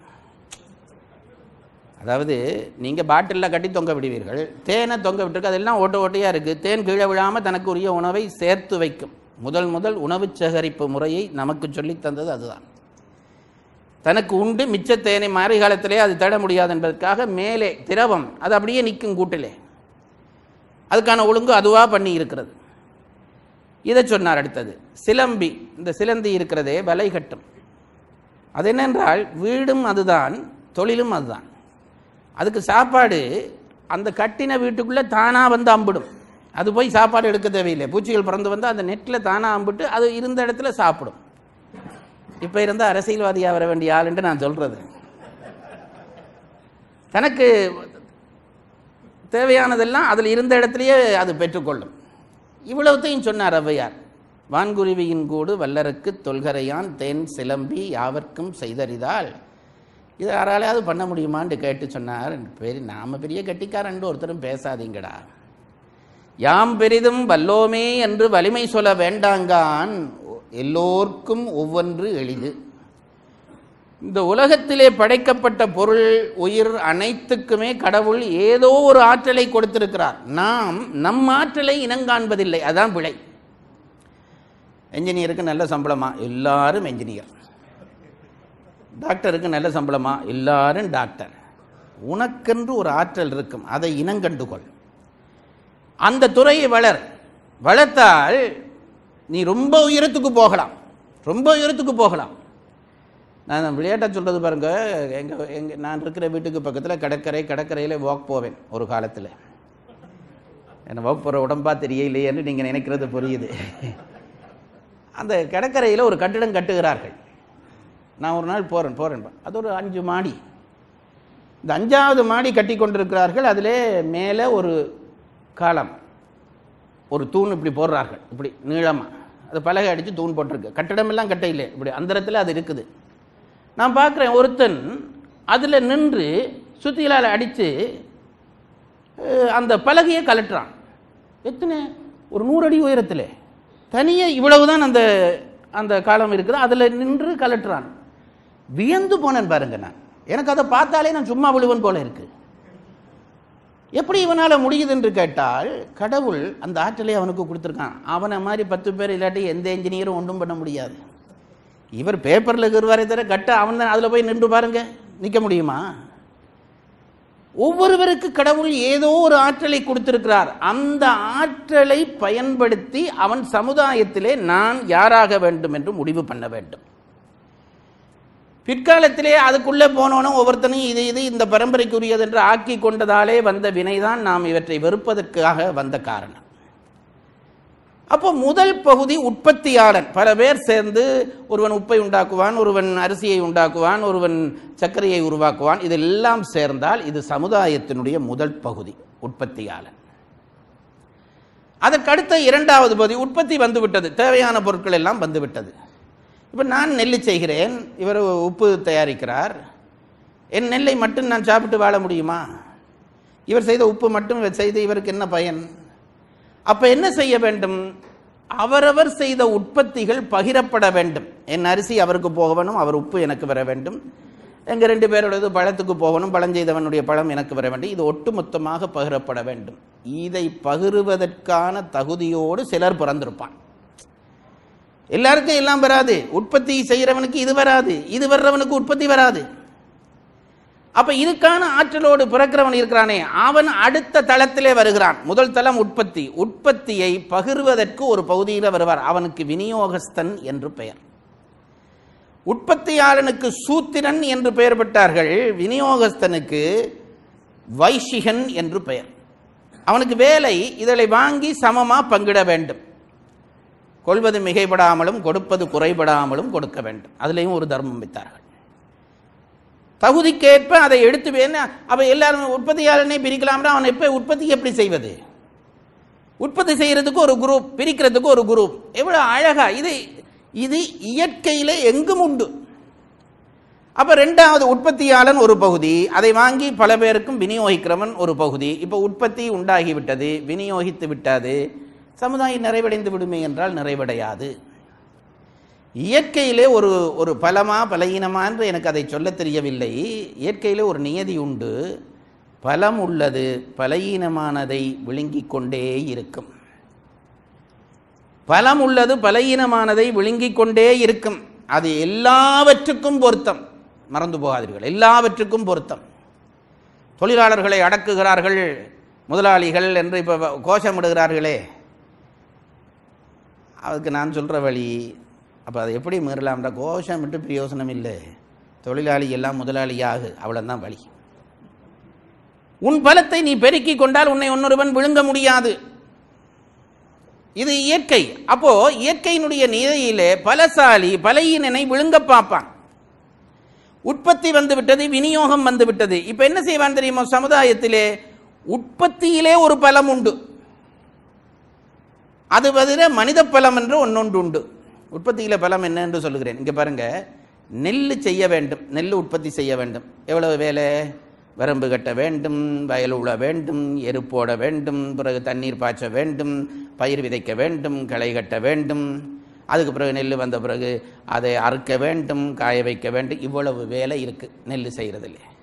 அதாவது நீங்கள் பாட்டிலில் கட்டி தொங்க விடுவீர்கள் தேனை தொங்க விட்டுருக்கு அதெல்லாம் ஓட்ட ஓட்டையாக இருக்குது தேன் கீழே விழாமல் தனக்கு உரிய உணவை சேர்த்து வைக்கும் முதல் முதல் உணவு சேகரிப்பு முறையை நமக்கு சொல்லித் தந்தது அதுதான் தனக்கு உண்டு மிச்ச தேனை மாரி காலத்திலே அது தேட முடியாது என்பதற்காக மேலே திரவம் அது அப்படியே நிற்கும் கூட்டிலே அதுக்கான ஒழுங்கு அதுவாக பண்ணி இருக்கிறது இதை சொன்னார் அடுத்தது சிலம்பி இந்த சிலந்தி இருக்கிறதே வலை கட்டும் அது என்னென்றால் வீடும் அதுதான் தொழிலும் அதுதான் அதுக்கு சாப்பாடு அந்த கட்டின வீட்டுக்குள்ளே தானாக வந்து அம்பிடும் அது போய் சாப்பாடு எடுக்க தேவையில்லை பூச்சிகள் பிறந்து வந்து அந்த நெட்டில் தானாக அம்பிட்டு அது இருந்த இடத்துல சாப்பிடும் இப்போ இருந்த அரசியல்வாதியாக வர வேண்டிய ஆளுன்ட்டு நான் சொல்கிறது தனக்கு தேவையானதெல்லாம் அதில் இருந்த இடத்துலையே அது பெற்றுக்கொள்ளும் இவ்வளவுத்தையும் சொன்னார் ஔவையார் வான்குருவியின் கூடு வல்லருக்கு தொல்கரையான் தேன் சிலம்பி யாவர்க்கும் செய்தறிதால் இது யாராலையாவது பண்ண முடியுமான்னு கேட்டு சொன்னார் பெரிய நாம பெரிய கெட்டிக்காரன் ஒருத்தரும் பேசாதீங்கடா யாம் பெரிதும் வல்லோமே என்று வலிமை சொல்ல வேண்டாங்கான் எல்லோர்க்கும் ஒவ்வொன்று எளிது இந்த உலகத்திலே படைக்கப்பட்ட பொருள் உயிர் அனைத்துக்குமே கடவுள் ஏதோ ஒரு ஆற்றலை கொடுத்திருக்கிறார் நாம் நம் ஆற்றலை இனங்காண்பதில்லை அதான் பிழை என்ஜினியருக்கு நல்ல சம்பளமா எல்லாரும் என்ஜினியர் டாக்டருக்கு நல்ல சம்பளமா எல்லாரும் டாக்டர் உனக்கென்று ஒரு ஆற்றல் இருக்கும் அதை இனங்கண்டுகொள் அந்த துறையை வளர் வளர்த்தால் நீ ரொம்ப உயரத்துக்கு போகலாம் ரொம்ப உயரத்துக்கு போகலாம் நான் விளையாட்டாக சொல்கிறது பாருங்க எங்கள் எங்க நான் இருக்கிற வீட்டுக்கு பக்கத்தில் கடற்கரை கடற்கரையில் வாக் போவேன் ஒரு காலத்தில் என்ன வாக் போகிற உடம்பா தெரியலையேன்னு நீங்கள் நினைக்கிறது புரியுது அந்த கடற்கரையில் ஒரு கட்டிடம் கட்டுகிறார்கள் நான் ஒரு நாள் போகிறேன் போகிறேன் அது ஒரு அஞ்சு மாடி இந்த அஞ்சாவது மாடி கட்டி கொண்டிருக்கிறார்கள் அதிலே மேலே ஒரு காலம் ஒரு தூண் இப்படி போடுறார்கள் இப்படி நீளமாக அது பலகை அடித்து தூண் போட்டிருக்கு கட்டிடமெல்லாம் கட்ட இல்லை இப்படி அந்தரத்தில் அது இருக்குது நான் பார்க்குறேன் ஒருத்தன் அதில் நின்று சுத்திகளால் அடித்து அந்த பலகையை கலட்டுறான் எத்தனை ஒரு நூறு அடி உயரத்தில் தனியே இவ்வளவுதான் அந்த அந்த காலம் இருக்குது அதில் நின்று கலட்டுறான் வியந்து போனேன் பாருங்க நான் எனக்கு அதை பார்த்தாலே நான் சும்மா விழுவன் போல இருக்கு எப்படி இவனால் முடியுது என்று கேட்டால் கடவுள் அந்த ஆற்றலை அவனுக்கு கொடுத்துருக்கான் அவனை மாதிரி பத்து பேர் இல்லாட்டி எந்த என்ஜினியரும் ஒன்றும் பண்ண முடியாது இவர் பேப்பரில் இருக்கிறவாரே தவிர கட்ட அவன் தான் அதில் போய் நின்று பாருங்க நிற்க முடியுமா ஒவ்வொருவருக்கு கடவுள் ஏதோ ஒரு ஆற்றலை கொடுத்திருக்கிறார் அந்த ஆற்றலை பயன்படுத்தி அவன் சமுதாயத்திலே நான் யாராக வேண்டும் என்று முடிவு பண்ண வேண்டும் பிற்காலத்திலே அதுக்குள்ளே போனோனும் ஒவ்வொருத்தனையும் இது இது இந்த பரம்பரைக்குரியது என்று ஆக்கி கொண்டதாலே வந்த வினைதான் நாம் இவற்றை வெறுப்பதற்காக வந்த காரணம் அப்போ முதல் பகுதி உற்பத்தியாளன் பல பேர் சேர்ந்து ஒருவன் உப்பை உண்டாக்குவான் ஒருவன் அரிசியை உண்டாக்குவான் ஒருவன் சர்க்கரையை உருவாக்குவான் இதெல்லாம் சேர்ந்தால் இது சமுதாயத்தினுடைய முதல் பகுதி உற்பத்தியாளன் அதற்கடுத்த இரண்டாவது பகுதி உற்பத்தி வந்து விட்டது தேவையான பொருட்கள் எல்லாம் வந்து விட்டது இப்போ நான் நெல் செய்கிறேன் இவர் உப்பு தயாரிக்கிறார் என் நெல்லை மட்டும் நான் சாப்பிட்டு வாழ முடியுமா இவர் செய்த உப்பு மட்டும் செய்து இவருக்கு என்ன பயன் அப்ப என்ன செய்ய வேண்டும் அவரவர் செய்த உற்பத்திகள் பகிரப்பட வேண்டும் என் அரிசி அவருக்கு போக வேணும் அவர் உப்பு எனக்கு வர வேண்டும் எங்க ரெண்டு பேரோடது பழத்துக்கு போகணும் பழம் செய்தவனுடைய பழம் எனக்கு வர வேண்டும் இது ஒட்டுமொத்தமாக பகிரப்பட வேண்டும் இதை பகிருவதற்கான தகுதியோடு சிலர் பிறந்திருப்பான் எல்லாருக்கும் எல்லாம் வராது உற்பத்தி செய்கிறவனுக்கு இது வராது இது வர்றவனுக்கு உற்பத்தி வராது அப்ப இதுக்கான ஆற்றலோடு பிறக்கிறவன் இருக்கிறானே அவன் அடுத்த தளத்திலே வருகிறான் முதல் தளம் உற்பத்தி உற்பத்தியை பகிர்வதற்கு ஒரு பகுதியில் வருவார் அவனுக்கு விநியோகஸ்தன் என்று பெயர் உற்பத்தியாளனுக்கு சூத்திரன் என்று பெயர் பெற்றார்கள் விநியோகஸ்தனுக்கு வைஷிகன் என்று பெயர் அவனுக்கு வேலை இதனை வாங்கி சமமா பங்கிட வேண்டும் கொள்வது மிகைப்படாமலும் கொடுப்பது குறைபடாமலும் கொடுக்க வேண்டும் அதுலேயும் ஒரு தர்மம் வைத்தார்கள் தகுதிக்கேற்ப அதை எடுத்து வேணா அவ எல்லாரும் உற்பத்தியாளனே பிரிக்கலாம்னா அவன் எப்ப உற்பத்தி எப்படி செய்வது உற்பத்தி செய்யறதுக்கு ஒரு குரூப் பிரிக்கிறதுக்கு ஒரு குரூப் எவ்வளவு அழகா இது இது இயற்கையிலே எங்கும் உண்டு அப்ப ரெண்டாவது உற்பத்தியாளன் ஒரு பகுதி அதை வாங்கி பல பேருக்கும் விநியோகிக்கிறவன் ஒரு பகுதி இப்ப உற்பத்தி உண்டாகி விட்டது விநியோகித்து விட்டது சமுதாயம் நிறைவடைந்து விடுமே என்றால் நிறைவடையாது இயற்கையிலே ஒரு ஒரு பலமா பலகீனமா என்று எனக்கு அதை சொல்ல தெரியவில்லை இயற்கையிலே ஒரு நியதி உண்டு பலம் உள்ளது பலகீனமானதை விழுங்கிக் கொண்டே இருக்கும் பலம் உள்ளது பலகீனமானதை விழுங்கிக் கொண்டே இருக்கும் அது எல்லாவற்றுக்கும் பொருத்தம் மறந்து போகாதீர்கள் எல்லாவற்றுக்கும் பொருத்தம் தொழிலாளர்களை அடக்குகிறார்கள் முதலாளிகள் என்று இப்போ கோஷமிடுகிறார்களே அதுக்கு நான் சொல்கிற வழி அப்போ அதை எப்படி மீறலாம்டா கோஷம் விட்டு பிரயோசனம் இல்லை தொழிலாளி எல்லாம் முதலாளியாகு அவ்வளோதான் வழி உன் பலத்தை நீ பெருக்கிக் கொண்டால் உன்னை இன்னொருவன் விழுங்க முடியாது இது இயற்கை அப்போ இயற்கையினுடைய நிலையிலே பலசாலி பலையினனை விழுங்க பார்ப்பான் உற்பத்தி வந்து விட்டது விநியோகம் வந்து விட்டது இப்ப என்ன செய்வான் தெரியுமா சமுதாயத்திலே உற்பத்தியிலே ஒரு பலம் உண்டு அது பதில மனித பலம் என்று ஒன்னொன்று உண்டு உற்பத்தியில பலம் என்ன என்று சொல்லுகிறேன் இங்க பாருங்க நெல் செய்ய வேண்டும் நெல் உற்பத்தி செய்ய வேண்டும் எவ்வளவு வேலை வரம்பு கட்ட வேண்டும் வயல் உழ வேண்டும் எரு போட வேண்டும் பிறகு தண்ணீர் பாய்ச்ச வேண்டும் பயிர் விதைக்க வேண்டும் களை கட்ட வேண்டும் அதுக்கு பிறகு நெல் வந்த பிறகு அதை அறுக்க வேண்டும் காய வைக்க வேண்டும் இவ்வளவு வேலை இருக்கு நெல் செய்யறதுல